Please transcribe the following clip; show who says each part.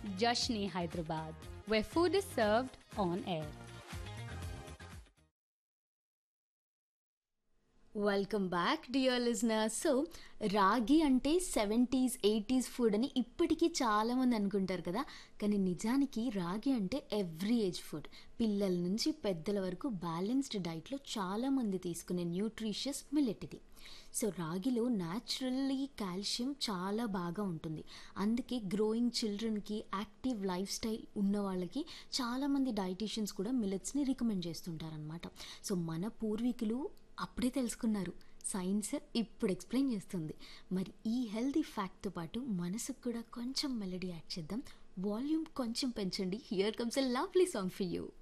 Speaker 1: Jashni Hyderabad, where food is served on air.
Speaker 2: Welcome back dear listener so రాగి అంటే seventies eighties food అని ఇప్పటికీ చాలామంది అనుకుంటారు కదా కానీ నిజానికి రాగి అంటే ఎవ్రీ ఏజ్ ఫుడ్ పిల్లల నుంచి పెద్దల వరకు బ్యాలెన్స్డ్ డైట్లో చాలామంది తీసుకునే న్యూట్రిషియస్ మిల్లెట్ ఇది సో రాగిలో న్యాచురల్లీ కాల్షియం చాలా బాగా ఉంటుంది అందుకే గ్రోయింగ్ చిల్డ్రన్కి యాక్టివ్ లైఫ్ స్టైల్ ఉన్న వాళ్ళకి చాలామంది డైటీషియన్స్ కూడా మిల్లెట్స్ని రికమెండ్ చేస్తుంటారనమాట సో మన పూర్వీకులు అప్పుడే తెలుసుకున్నారు సైన్స్ ఇప్పుడు ఎక్స్ప్లెయిన్ చేస్తుంది మరి ఈ హెల్దీ ఫ్యాక్ట్తో పాటు మనసుకు కూడా కొంచెం మెలడీ యాడ్ చేద్దాం వాల్యూమ్ కొంచెం పెంచండి here comes a lovely song for you